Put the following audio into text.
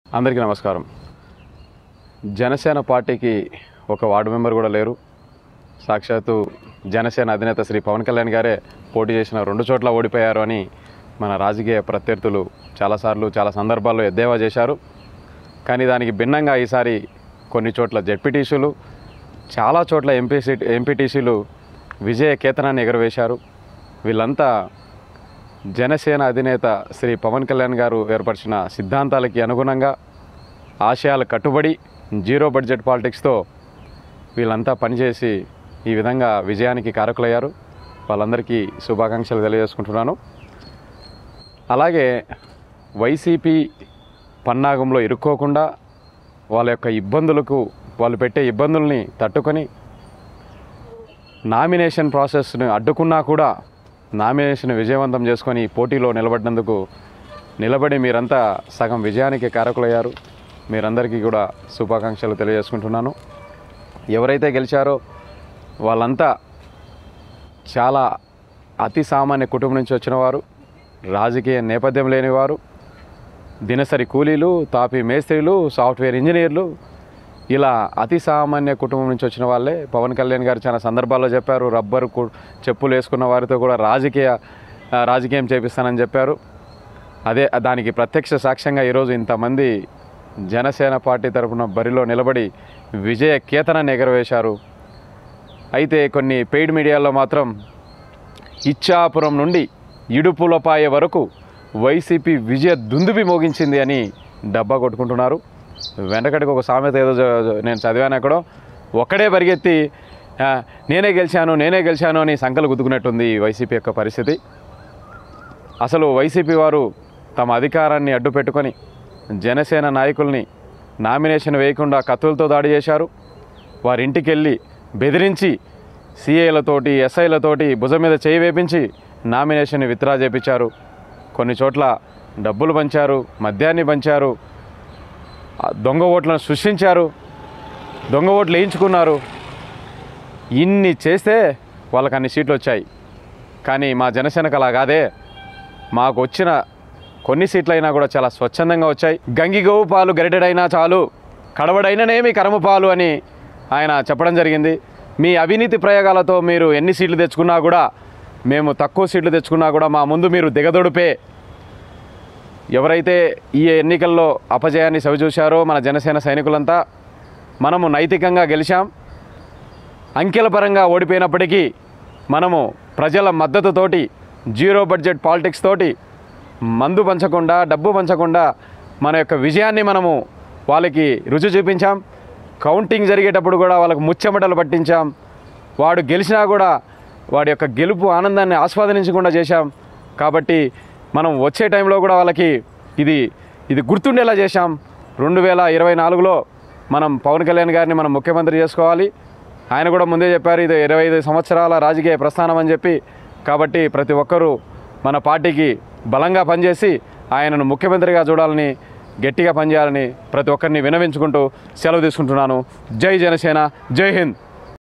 అందరికీ నమస్కారం జనసేన పార్టీకి ఒక వార్డు మెంబర్ కూడా లేరు సాక్షాత్తు జనసేన అధినేత శ్రీ పవన్ కళ్యాణ్ గారే పోటీ చేసిన రెండు చోట్ల ఓడిపోయారు అని మన రాజకీయ ప్రత్యర్థులు చాలాసార్లు చాలా సందర్భాల్లో ఎద్దేవా చేశారు కానీ దానికి భిన్నంగా ఈసారి కొన్ని చోట్ల జెడ్పీటీసీలు చాలా చోట్ల ఎంపీ సీట్ ఎంపీటీసీలు విజయ కేతనాన్ని ఎగరవేశారు వీళ్ళంతా జనసేన అధినేత శ్రీ పవన్ కళ్యాణ్ గారు ఏర్పరిచిన సిద్ధాంతాలకి అనుగుణంగా ఆశయాలు కట్టుబడి జీరో బడ్జెట్ పాలిటిక్స్తో వీళ్ళంతా పనిచేసి ఈ విధంగా విజయానికి కారకులయ్యారు వాళ్ళందరికీ శుభాకాంక్షలు తెలియజేసుకుంటున్నాను అలాగే వైసీపీ పన్నాగంలో ఇరుక్కోకుండా వాళ్ళ యొక్క ఇబ్బందులకు వాళ్ళు పెట్టే ఇబ్బందుల్ని తట్టుకొని నామినేషన్ ప్రాసెస్ను అడ్డుకున్నా కూడా నామినేషన్ విజయవంతం చేసుకొని ఈ పోటీలో నిలబడినందుకు నిలబడి మీరంతా సగం విజయానికి కారకులయ్యారు మీరందరికీ కూడా శుభాకాంక్షలు తెలియజేసుకుంటున్నాను ఎవరైతే గెలిచారో వాళ్ళంతా చాలా అతి సామాన్య కుటుంబం నుంచి వచ్చిన వారు రాజకీయ నేపథ్యం లేనివారు దినసరి కూలీలు తాపీ మేస్త్రీలు సాఫ్ట్వేర్ ఇంజనీర్లు ఇలా అతి సామాన్య కుటుంబం నుంచి వచ్చిన వాళ్ళే పవన్ కళ్యాణ్ గారు చాలా సందర్భాల్లో చెప్పారు రబ్బరు కు- చెప్పులు వేసుకున్న వారితో కూడా రాజకీయ ఆ, రాజకీయం చేపిస్తానని చెప్పారు అదే దానికి ప్రత్యక్ష సాక్ష్యంగా ఈరోజు ఇంతమంది జనసేన పార్టీ తరఫున బరిలో నిలబడి విజయ కేతనాన్ని ఎగరవేశారు అయితే కొన్ని పెయిడ్ మీడియాలో మాత్రం ఇచ్చాపురం నుండి ఇడుపులపాయ వరకు వైసీపీ విజయ దుందుబి మోగించింది అని డబ్బా కొట్టుకుంటున్నారు వెనకటికి ఒక సామెత ఏదో జ- జ- నేను చదివాను ఎక్కడో ఒక్కడే పరిగెత్తి "ఆ, నేనే గెలిచాను నేనే గెలిచాను అని సంకలు గుద్దుకున్నట్టుంది ఈ వైసీపీ యొక్క పరిస్థితి అసలు వైసీపీ వారు తమ అధికారాన్ని అడ్డుపెట్టుకొని జనసేన నాయకుల్ని నామినేషన్ వేయకుండా కత్తులతో దాడి చేశారు వారి ఇంటికి వెళ్ళి బెదిరించి సీఏలతోటి ఎస్ఐలతోటి భుజం మీద చేయి వేపించి నామినేషన్ విత్డ్రా చేపించారు కొన్ని చోట్ల డబ్బులు పంచారు మద్యాన్ని పంచారు ఆ దొంగ ఓట్లను సృష్టించారు దొంగ ఓట్లు వేయించుకున్నారు ఇన్ని చేస్తే వాళ్ళకి అన్ని సీట్లు వచ్చాయి కానీ మా జనసేనకు అలా కాదే మాకు వచ్చిన కొన్ని సీట్లైనా కూడా చాలా స్వచ్ఛందంగా వచ్చాయి గంగిగోవు పాలు గరిటెడైనా చాలు కడవడైననేమి కరము పాలు అని ఆయన చెప్పడం జరిగింది మీ అవినీతి ప్రయోగాలతో మీరు ఎన్ని సీట్లు తెచ్చుకున్నా కూడా మేము తక్కువ సీట్లు తెచ్చుకున్నా కూడా మా ముందు మీరు దిగదొడిపే ఎవరైతే ఈ ఎన్నికల్లో అపజయాన్ని సవిచూశారో మన జనసేన సైనికులంతా మనము నైతికంగా గెలిచాం అంకెల పరంగా ఓడిపోయినప్పటికీ మనము ప్రజల మద్దతుతోటి జీరో బడ్జెట్ పాలిటిక్స్ తోటి మందు పంచకుండా డబ్బు పంచకుండా మన యొక్క విజయాన్ని మనము వాళ్ళకి రుచి చూపించాం కౌంటింగ్ జరిగేటప్పుడు కూడా వాళ్ళకు ముచ్చెమటలు పట్టించాం వాడు గెలిచినా కూడా వాడి యొక్క గెలుపు ఆనందాన్ని ఆస్వాదించకుండా చేశాం కాబట్టి మనం వచ్చే టైంలో కూడా వాళ్ళకి ఇది ఇది గుర్తుండేలా చేశాం రెండు వేల ఇరవై నాలుగులో మనం పవన్ కళ్యాణ్ గారిని మనం ముఖ్యమంత్రి చేసుకోవాలి ఆయన కూడా ముందే చెప్పారు ఇది ఇరవై ఐదు సంవత్సరాల రాజకీయ ప్రస్థానం అని చెప్పి కాబట్టి ప్రతి ఒక్కరూ మన పార్టీకి బలంగా పనిచేసి ఆయనను ముఖ్యమంత్రిగా చూడాలని గట్టిగా పనిచేయాలని ప్రతి ఒక్కరిని వినవించుకుంటూ సెలవు తీసుకుంటున్నాను జై జనసేన జై హింద్